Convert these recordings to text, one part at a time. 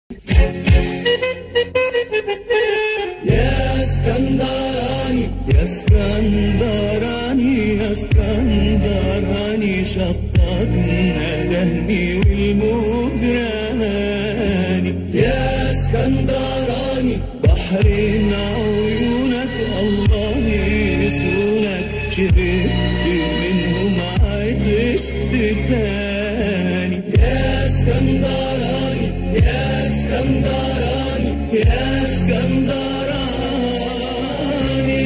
يا اسكندراني يا اسكندراني يا اسكندراني شطبنا دهني والمجراني يا اسكندراني بحرين عيونك الله يسونك شربت منهم عطشت تاني يا اسكندراني يا اسكندراني يا اسكندراني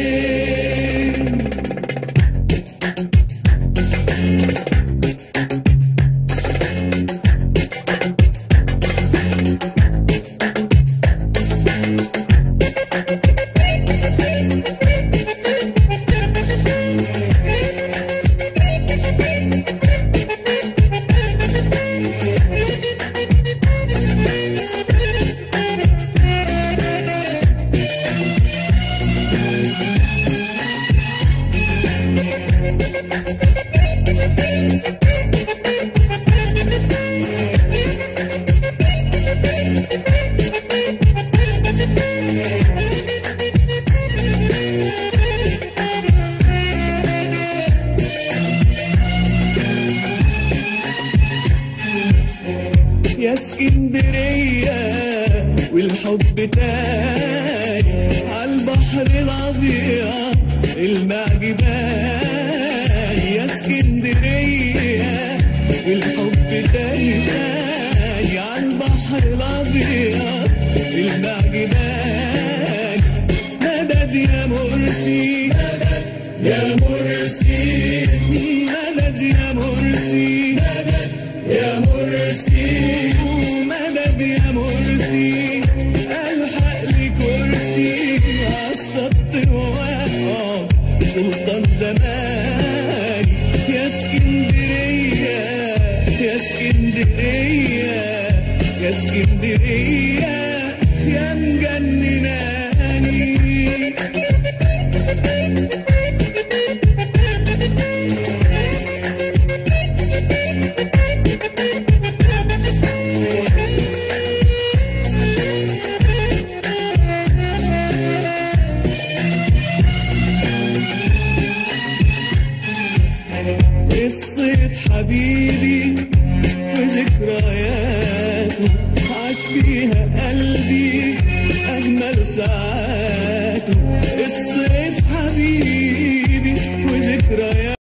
يا اسكندرية والحب تاني عالبحر الأبيض المعجبان يا اسكندرية والحب تاني تاني عالبحر الأبيض المعجبان مدد يا مرسي مدد يا مرسي مدد يا مرسي مدد يا مرسي ومدد يا مرسي الحق لي كرسي عالشط واقعد سلطان زماني يا اسكندرية يا اسكندرية يا اسكندرية يا مجنناني الصيف حبيبي وذكرياته عاش فيها قلبي أجمل ساعاته الصيف حبيبي وذكرياته